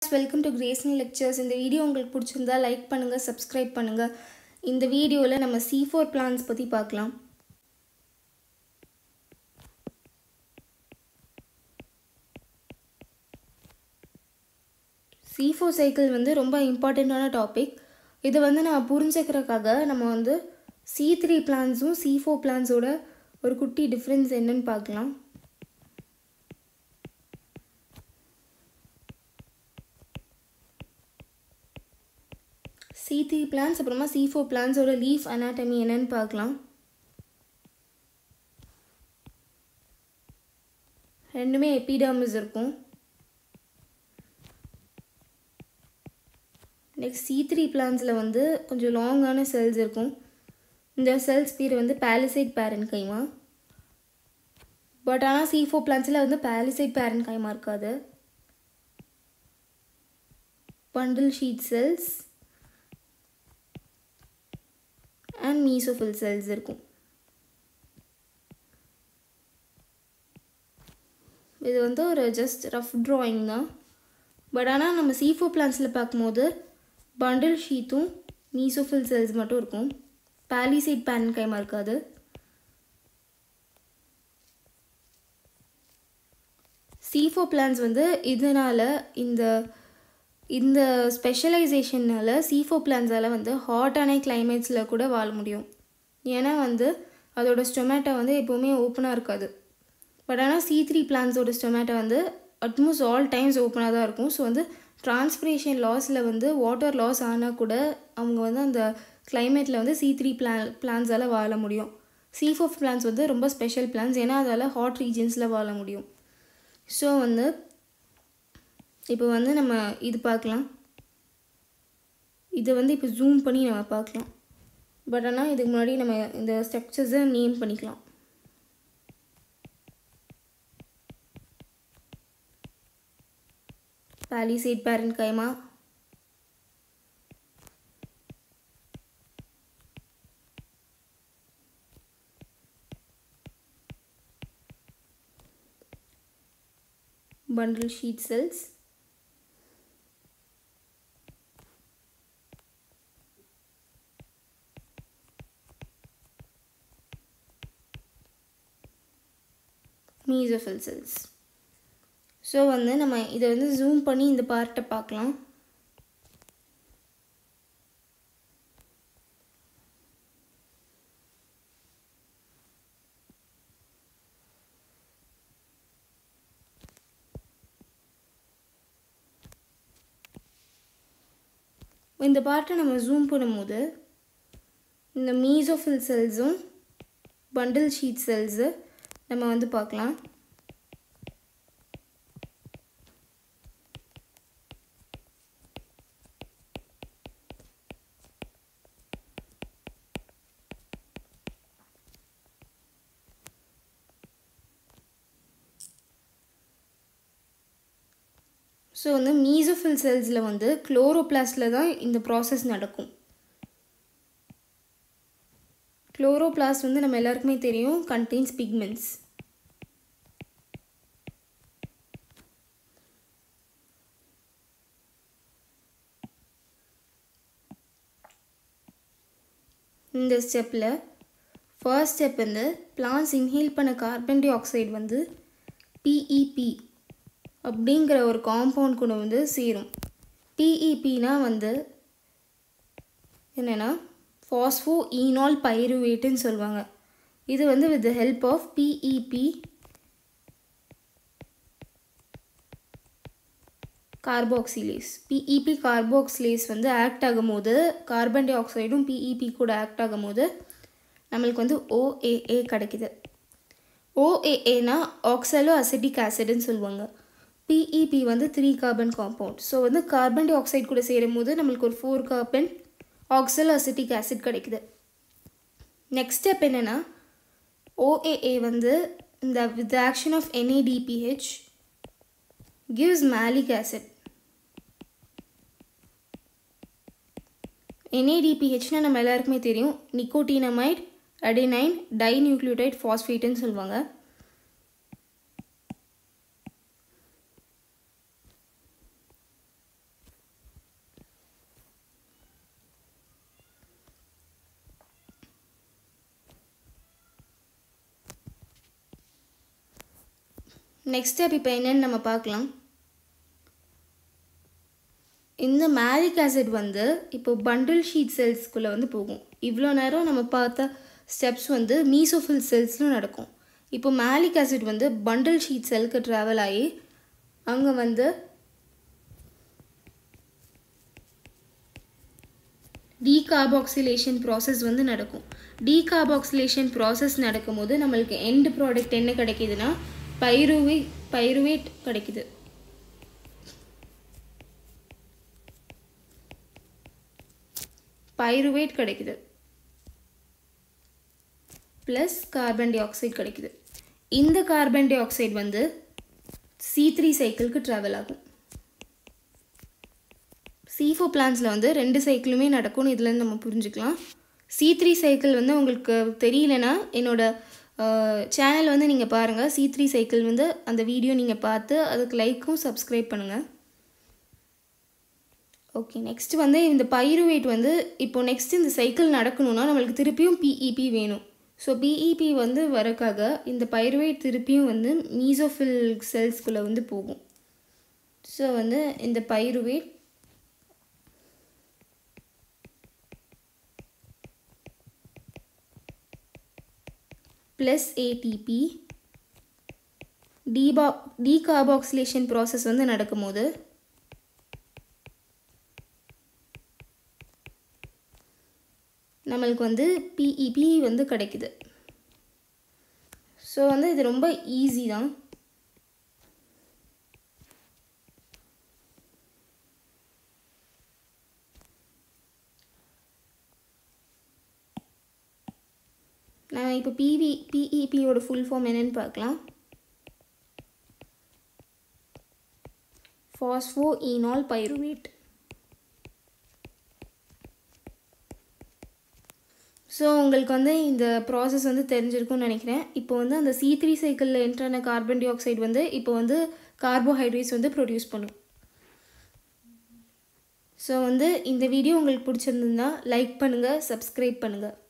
welcome to கிரேஸ்னி lectures இந்த video உங்களுக்கு பிடிச்சிருந்தா லைக் பண்ணுங்கள் சப்ஸ்கிரைப் பண்ணுங்கள் இந்த வீடியோவில் நம்ம சி ஃபோர் பிளான்ஸ் பற்றி பார்க்கலாம் சி ஃபோர் சைக்கிள் வந்து ரொம்ப இம்பார்ட்டண்ட்டான டாபிக் இது வந்து நான் புரிஞ்சுக்கிறதுக்காக நம்ம வந்து சி த்ரீ பிளான்ஸும் சி ஃபோர் பிளான்ஸோட ஒரு குட்டி டிஃப்ரென்ஸ் என்னன்னு பார்க்கலாம் சி த்ரீ பிளான்ஸ் அப்புறமா சி ஃபோர் பிளான்ஸோட லீஃப் அனாட்டமி என்னன்னு பார்க்கலாம் ரெண்டுமே எபிடர்மிஸ் இருக்கும் நெக்ஸ்ட் சி த்ரீ பிளான்ஸில் வந்து கொஞ்சம் லாங்கான செல்ஸ் இருக்கும் இந்த செல்ஸ் பேர் வந்து பேலிசைட் பேரன் கைமா பட் ஆனால் சி ஃபோர் பிளான்ஸில் வந்து பேலிசைட் பேரன் கைமா இருக்காது bundle sheet cells and mesophyll cells இருக்கும் இது வந்து ஒரு ஜஸ்ட் ரஃப் ட்ராயிங் தான் பட் ஆனால் நம்ம சீஃபோ பிளான்ஸில் பார்க்கும்போது பண்டில் ஷீத்தும் மீசோஃபில் செல்ஸ் மட்டும் இருக்கும் பேலிசைட் பேன் கைமா இருக்காது சீஃபோ பிளான்ஸ் வந்து இதனால் இந்த இந்த ஸ்பெஷலைசேஷனால் சீஃபோ பிளான்ஸால் வந்து ஹாட்டான கிளைமேட்ஸில் கூட வாழ முடியும் ஏன்னா வந்து அதோட ஸ்டொமேட்டோ வந்து எப்போவுமே ஓப்பனாக இருக்காது பட் ஆனால் சி த்ரீ பிளான்ஸோட ஸ்டொமேட்டோ வந்து அட்மோஸ்ட் ஆல் டைம்ஸ் ஓப்பனாக தான் இருக்கும் ஸோ வந்து டிரான்ஸ்பிரேஷன் லாஸில் வந்து வாட்டர் லாஸ் ஆனால் கூட அவங்க வந்து அந்த கிளைமேட்டில் வந்து சி த்ரீ பிளான் பிளான்ஸால் வாழ முடியும் சி ஃபோர் பிளான்ஸ் வந்து ரொம்ப ஸ்பெஷல் பிளான்ஸ் ஏன்னா அதால் ஹாட் ரீஜன்ஸில் வாழ முடியும் ஸோ வந்து இப்போ வந்து நம்ம இது பார்க்கலாம் இதை வந்து இப்போ ஜூம் பண்ணி நம்ம பார்க்கலாம் பட் ஆனால் இதுக்கு முன்னாடி நம்ம இந்த ஸ்ட்ரக்சர்ஸை நேம் பண்ணிக்கலாம் palisade parenchyma bundle sheet cells mesophyll cells so வந்து நம்ம இதை வந்து ஜூம் பண்ணி இந்த பார்ட்டை பார்க்கலாம் இந்த பார்ட்டை நம்ம ஜூம் பண்ணும்போது இந்த மீசோஃபில் செல்ஸும் பண்டில் ஷீட் செல்ஸு நம்ம வந்து பார்க்கலாம் ஸோ வந்து மீசோஃபில் செல்ஸில் வந்து குளோரோபிளாஸ்டில் தான் இந்த ப்ராசஸ் நடக்கும் குளோரோபிளாஸ்ட் வந்து நம்ம எல்லாருக்குமே தெரியும் கண்டெய்ன்ஸ் பிக்மெண்ட்ஸ் இந்த ஸ்டெப்பில் ஃபர்ஸ்ட் ஸ்டெப் வந்து பிளான்ஸ் இன்ஹேல் பண்ண கார்பன் டை ஆக்சைடு வந்து பிஇபி அப்படிங்கிற ஒரு காம்பவுண்ட் கூட வந்து சேரும் பிஇபினா வந்து என்னென்னா ஃபாஸ்ஃபோ ஈனால் பைருவேட்டுன்னு சொல்லுவாங்க இது வந்து with the help of PEP carboxylase PEP carboxylase வந்து ஆக்ட் ஆகும்போது கார்பன் டை ஆக்சைடும் பிஇபி கூட ஆக்ட் ஆகும்போது நம்மளுக்கு வந்து ஓஏஏ கிடைக்குது ஓஏஏனா ஆக்சலோ அசிட்டிக் ஆசிட்னு சொல்லுவாங்க பிஇபி வந்து த்ரீ கார்பன் காம்பவுண்ட் ஸோ வந்து கார்பன் டை ஆக்சைடு கூட சேரும் போது நம்மளுக்கு ஒரு four carbon oxaloacetic acid கிடைக்குது நெக்ஸ்ட் ஸ்டெப் என்னென்னா ஓஏஏ வந்து இந்த with action of NADPH gives malic acid என்ஏடிபிஹெச்னா நம்ம எல்லாருக்குமே தெரியும் நிக்கோட்டினமைட் அடினைன் டைநியூக்ளியோடைட் ஃபாஸ்ஃபேட்டுன்னு சொல்லுவாங்க நெக்ஸ்ட் ஸ்டெப் இப்போ என்னன்னு நம்ம பார்க்கலாம் இந்த மேலிக் ஆசிட் வந்து இப்போ பண்டில் ஷீட் செல்ஸ்குள்ளே வந்து போகும் இவ்வளோ நேரம் நம்ம பார்த்த ஸ்டெப்ஸ் வந்து மீசோஃபில் செல்ஸில் நடக்கும் இப்போ மேலிக் ஆசிட் வந்து பண்டில் ஷீட் செல்லுக்கு ட்ராவல் ஆகி அங்கே வந்து டீகார்பாக்சிலேஷன் ப்ராசஸ் வந்து நடக்கும் டீகார்பாக்சிலேஷன் ப்ராசஸ் நடக்கும்போது நம்மளுக்கு எண்ட் ப்ராடக்ட் என்ன கிடைக்குதுன்னா பைருவே பைருவேட் கிடைக்குது பைருவேட் கிடைக்குது ப்ளஸ் கார்பன் டை ஆக்சைடு கிடைக்குது இந்த கார்பன் டை ஆக்சைடு வந்து சி த்ரீ சைக்கிளுக்கு ட்ராவல் ஆகும் சி ஃபோர் பிளான்ஸில் வந்து ரெண்டு சைக்கிளுமே நடக்கும்னு இதுலேருந்து நம்ம புரிஞ்சுக்கலாம் சி த்ரீ சைக்கிள் வந்து உங்களுக்கு தெரியலனா என்னோட சேனல் வந்து நீங்கள் பாருங்கள் சி த்ரீ சைக்கிள் வந்து அந்த வீடியோ நீங்கள் பார்த்து அதுக்கு லைக்கும் சப்ஸ்கிரைப் பண்ணுங்கள் ஓகே நெக்ஸ்ட் வந்து இந்த பைருவேட் வந்து இப்போ நெக்ஸ்ட் இந்த சைக்கிள் நடக்கணும்னா நம்மளுக்கு திருப்பியும் பிஇபி வேணும் ஸோ பிஇபி வந்து வரக்காக இந்த பைருவேட் திருப்பியும் வந்து மீசோஃபில் செல்ஸ்குள்ளே வந்து போகும் ஸோ வந்து இந்த பைருவேட் ப்ளஸ் ஏடிபி டீபா டீகார்பாக்சிலேஷன் ப்ராசஸ் வந்து நடக்கும்போது நம்மளுக்கு வந்து பிஇபி வந்து கிடைக்குது ஸோ வந்து இது ரொம்ப ஈஸி தான் நான் இப்போ பிவி பிஇபியோட ஃபுல் ஃபார்ம் என்னன்னு பார்க்கலாம் ஃபாஸ்ஃபோ ஈனால் பைருவேட் ஸோ உங்களுக்கு வந்து இந்த ப்ராசஸ் வந்து தெரிஞ்சிருக்கும்னு நினைக்கிறேன் இப்போ வந்து அந்த சி த்ரீ சைக்கிளில் என்ட்ரான கார்பன் டை ஆக்சைடு வந்து இப்போ வந்து கார்போஹைட்ரேட்ஸ் வந்து ப்ரொடியூஸ் பண்ணும் ஸோ வந்து இந்த வீடியோ உங்களுக்கு பிடிச்சிருந்ததுன்னா லைக் பண்ணுங்கள் சப்ஸ்கிரைப் பண்ணுங்கள்